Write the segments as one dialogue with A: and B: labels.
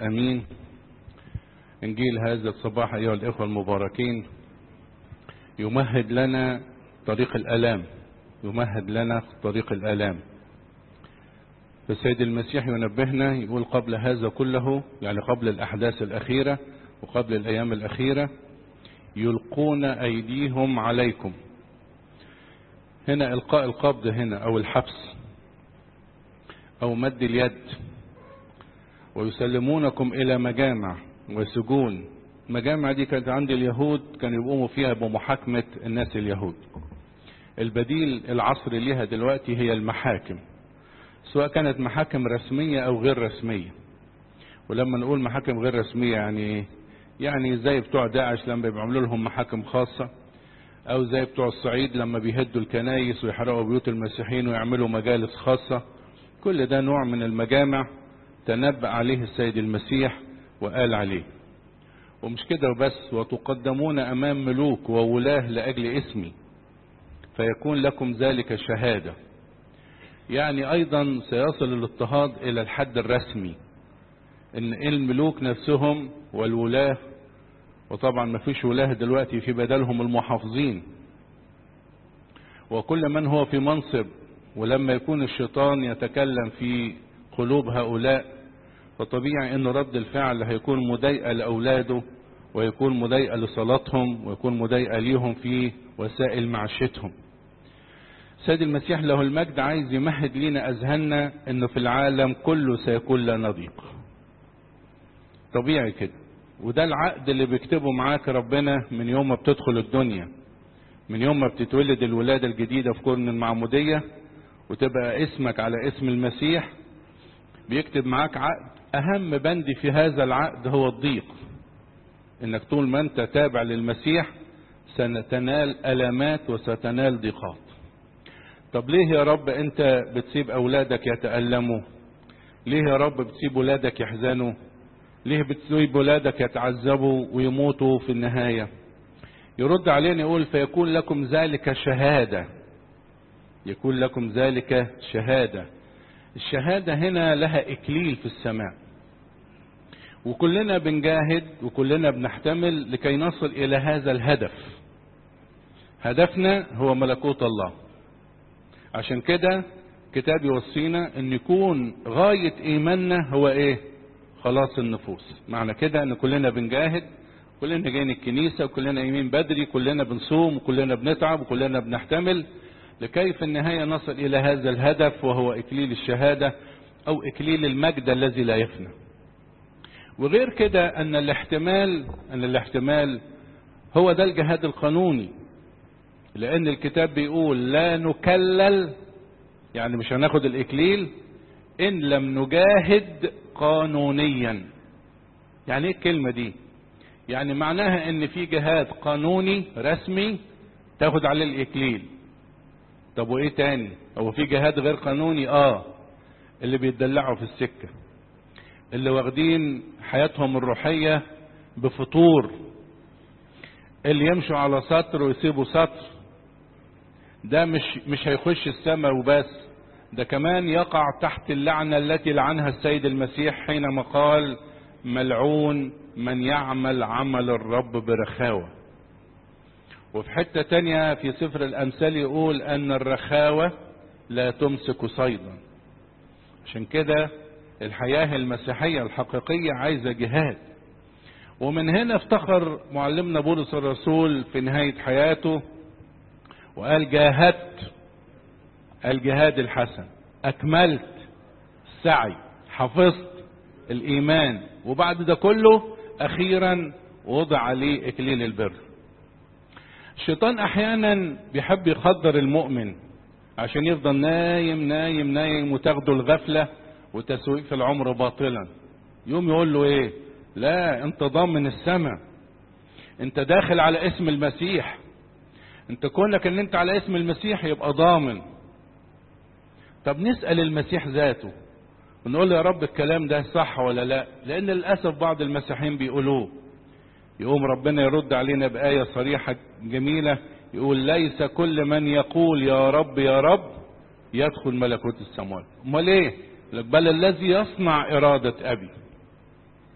A: امين انجيل هذا الصباح ايها الاخوه المباركين يمهد لنا طريق الالام يمهد لنا طريق الالام فالسيد المسيح ينبهنا يقول قبل هذا كله يعني قبل الاحداث الاخيره وقبل الايام الاخيره يلقون ايديهم عليكم هنا القاء القبض هنا او الحبس او مد اليد ويسلمونكم الى مجامع وسجون المجامع دي كانت عند اليهود كانوا يقوموا فيها بمحاكمة الناس اليهود البديل العصر ليها دلوقتي هي المحاكم سواء كانت محاكم رسمية او غير رسمية ولما نقول محاكم غير رسمية يعني يعني زي بتوع داعش لما بيعملوا لهم محاكم خاصة او زي بتوع الصعيد لما بيهدوا الكنايس ويحرقوا بيوت المسيحيين ويعملوا مجالس خاصة كل ده نوع من المجامع تنبأ عليه السيد المسيح وقال عليه ومش كده وبس وتقدمون امام ملوك وولاه لاجل اسمي فيكون لكم ذلك شهادة يعني ايضا سيصل الاضطهاد الى الحد الرسمي ان الملوك نفسهم والولاه وطبعا ما فيش ولاه دلوقتي في بدلهم المحافظين وكل من هو في منصب ولما يكون الشيطان يتكلم في قلوب هؤلاء فطبيعي ان رد الفعل هيكون مضايقه لاولاده ويكون مضايقه لصلاتهم ويكون مضايقه ليهم في وسائل معيشتهم سيد المسيح له المجد عايز يمهد لنا اذهاننا انه في العالم كله سيكون لنا ضيق طبيعي كده وده العقد اللي بيكتبه معاك ربنا من يوم ما بتدخل الدنيا من يوم ما بتتولد الولادة الجديدة في قرن المعمودية وتبقى اسمك على اسم المسيح بيكتب معاك عقد اهم بند في هذا العقد هو الضيق انك طول ما انت تابع للمسيح ستنال الامات وستنال ضيقات طب ليه يا رب انت بتسيب اولادك يتألموا ليه يا رب بتسيب ولادك يحزنوا ليه بتسيب ولادك يتعذبوا ويموتوا في النهاية يرد علينا يقول فيكون لكم ذلك شهادة يكون لكم ذلك شهادة الشهادة هنا لها إكليل في السماء وكلنا بنجاهد وكلنا بنحتمل لكي نصل إلى هذا الهدف هدفنا هو ملكوت الله عشان كده كتاب يوصينا ان يكون غاية ايماننا هو ايه خلاص النفوس معنى كده ان كلنا بنجاهد كلنا جايين الكنيسة وكلنا قايمين بدري كلنا بنصوم وكلنا بنتعب وكلنا بنحتمل لكي في النهاية نصل إلى هذا الهدف وهو إكليل الشهادة أو إكليل المجد الذي لا يفنى وغير كده أن الاحتمال أن الاحتمال هو ده الجهاد القانوني لأن الكتاب بيقول لا نكلل يعني مش هناخد الإكليل إن لم نجاهد قانونيا يعني إيه الكلمة دي يعني معناها إن في جهاد قانوني رسمي تاخد عليه الإكليل طب وايه تاني هو في جهاد غير قانوني اه اللي بيتدلعوا في السكة اللي واخدين حياتهم الروحية بفطور اللي يمشوا على سطر ويسيبوا سطر ده مش مش هيخش السماء وبس ده كمان يقع تحت اللعنة التي لعنها السيد المسيح حينما قال ملعون من يعمل عمل الرب برخاوه وفي حتة تانية في سفر الأمثال يقول أن الرخاوة لا تمسك صيدا عشان كده الحياة المسيحية الحقيقية عايزة جهاد ومن هنا افتخر معلمنا بولس الرسول في نهاية حياته وقال جاهدت الجهاد الحسن أكملت السعي حفظت الإيمان وبعد ده كله أخيرا وضع عليه إكليل البر الشيطان احيانا بيحب يخدر المؤمن عشان يفضل نايم نايم نايم وتاخده الغفلة وتسويق في العمر باطلا يوم يقول له ايه لا انت ضامن السماء انت داخل على اسم المسيح انت كونك ان انت على اسم المسيح يبقى ضامن طب نسأل المسيح ذاته ونقول له يا رب الكلام ده صح ولا لا لان للأسف بعض المسيحيين بيقولوه يقوم ربنا يرد علينا بآية صريحة جميلة يقول ليس كل من يقول يا رب يا رب يدخل ملكوت السماوات امال ايه بل الذي يصنع إرادة أبي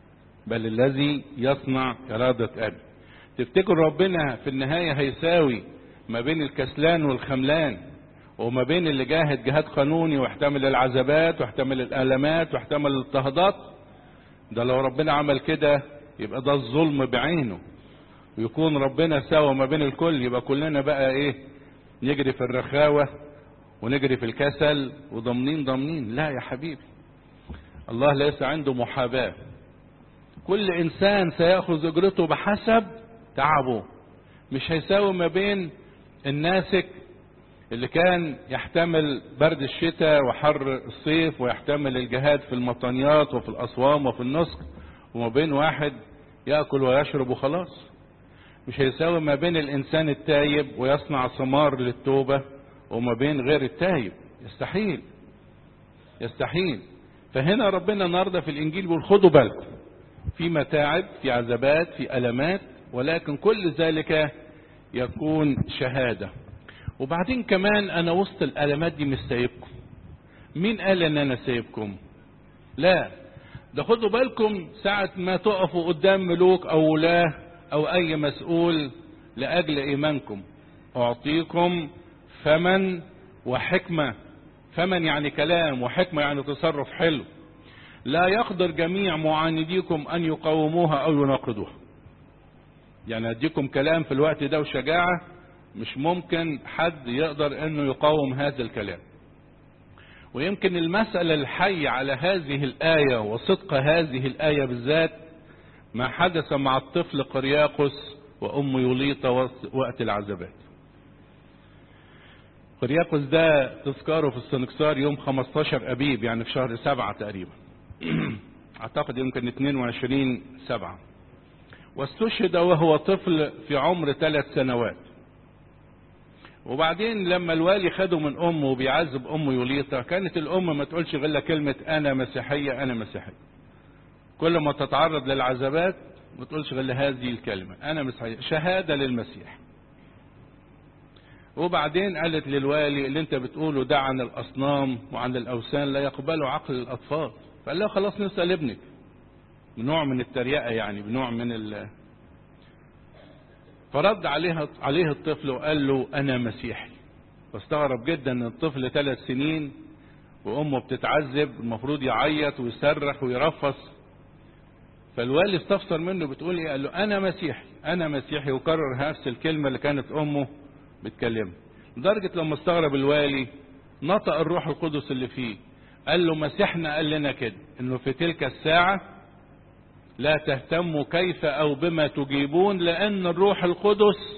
A: بل الذي يصنع إرادة أبي تفتكر ربنا في النهاية هيساوي ما بين الكسلان والخملان وما بين اللي جاهد جهاد قانوني واحتمل العذابات واحتمل الآلامات واحتمل الاضطهادات ده لو ربنا عمل كده يبقى ده الظلم بعينه ويكون ربنا ساوى ما بين الكل يبقى كلنا بقى ايه نجري في الرخاوة ونجري في الكسل وضامنين ضامنين لا يا حبيبي الله ليس عنده محاباة كل انسان سيأخذ اجرته بحسب تعبه مش هيساوي ما بين الناسك اللي كان يحتمل برد الشتاء وحر الصيف ويحتمل الجهاد في المطانيات وفي الأصوام وفي النسك وما بين واحد يأكل ويشرب وخلاص مش هيساوي ما بين الإنسان التايب ويصنع ثمار للتوبة وما بين غير التايب يستحيل يستحيل فهنا ربنا النهارده في الإنجيل بيقول خدوا بالكم في متاعب في عذابات في ألمات ولكن كل ذلك يكون شهادة وبعدين كمان أنا وسط الألمات دي مش سايبكم مين قال إن أنا سايبكم لا ده خدوا بالكم ساعة ما تقفوا قدام ملوك أو ولاة أو أي مسؤول لأجل إيمانكم أعطيكم فمن وحكمة فمن يعني كلام وحكمة يعني تصرف حلو لا يقدر جميع معانديكم أن يقاوموها أو يناقضوها يعني أديكم كلام في الوقت ده وشجاعة مش ممكن حد يقدر أنه يقاوم هذا الكلام ويمكن المسألة الحي على هذه الآية وصدق هذه الآية بالذات ما حدث مع الطفل قرياقس وأم يوليطة وقت العذابات قرياقس ده تذكاره في السنكسار يوم 15 أبيب يعني في شهر سبعة تقريبا أعتقد يمكن 22 سبعة واستشهد وهو طفل في عمر ثلاث سنوات وبعدين لما الوالي خده من امه وبيعذب امه يوليطا كانت الام ما تقولش غير كلمه انا مسيحيه انا مسيحيه كل ما تتعرض للعذابات ما تقولش غير هذه الكلمه انا مسيحيه شهاده للمسيح وبعدين قالت للوالي اللي انت بتقوله ده عن الاصنام وعن الاوثان لا يقبله عقل الاطفال فقال له خلاص نسال ابنك بنوع من التريقه يعني بنوع من ال فرد عليها عليه الطفل وقال له انا مسيحي فاستغرب جدا ان الطفل ثلاث سنين وامه بتتعذب المفروض يعيط ويصرخ ويرفص فالوالي استفسر منه بتقول ايه قال له انا مسيحي انا مسيحي وكرر نفس الكلمه اللي كانت امه بتكلمها لدرجه لما استغرب الوالي نطق الروح القدس اللي فيه قال له مسيحنا قال لنا كده انه في تلك الساعه لا تهتموا كيف او بما تجيبون لان الروح القدس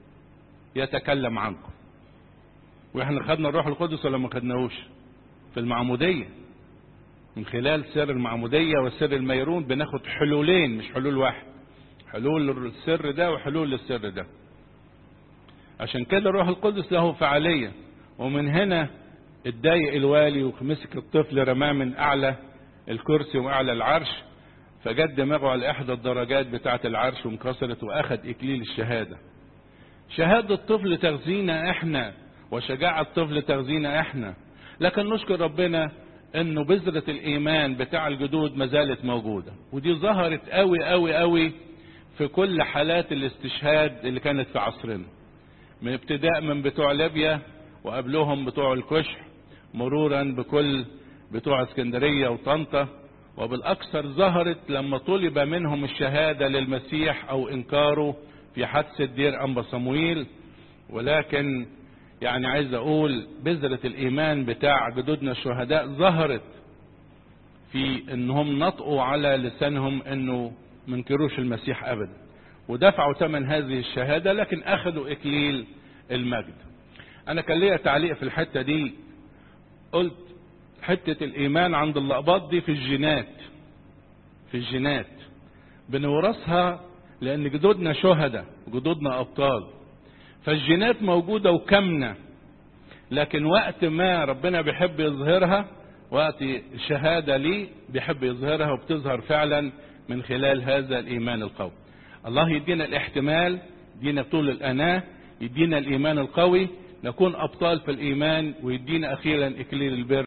A: يتكلم عنكم واحنا خدنا الروح القدس ولا ما خدناهوش في المعموديه من خلال سر المعموديه وسر الميرون بناخد حلولين مش حلول واحد حلول السر ده وحلول للسر ده عشان كده الروح القدس له فعاليه ومن هنا اتضايق الوالي ومسك الطفل رماه من اعلى الكرسي واعلى العرش فجد دماغه على احدى الدرجات بتاعه العرش وانكسرت واخد اكليل الشهاده شهاده الطفل تغذينا احنا وشجاعه الطفل تغذينا احنا لكن نشكر ربنا انه بذره الايمان بتاع الجدود ما زالت موجوده ودي ظهرت قوي قوي قوي في كل حالات الاستشهاد اللي كانت في عصرنا من ابتداء من بتوع ليبيا وقبلهم بتوع الكشح مرورا بكل بتوع اسكندريه وطنطا وبالأكثر ظهرت لما طلب منهم الشهادة للمسيح أو إنكاره في حادثة دير أنبا صمويل ولكن يعني عايز أقول بذرة الإيمان بتاع جدودنا الشهداء ظهرت في إنهم نطقوا على لسانهم إنه منكروش المسيح أبدا ودفعوا ثمن هذه الشهادة لكن أخذوا إكليل المجد أنا كان ليا تعليق في الحتة دي قلت حتة الإيمان عند اللقباط دي في الجينات في الجينات بنورثها لأن جدودنا شهداء جدودنا أبطال فالجينات موجودة وكامنة لكن وقت ما ربنا بيحب يظهرها وقت الشهادة ليه بيحب يظهرها وبتظهر فعلا من خلال هذا الإيمان القوي الله يدينا الاحتمال يدينا طول الأناة يدينا الإيمان القوي نكون أبطال في الإيمان ويدينا أخيرا إكليل البر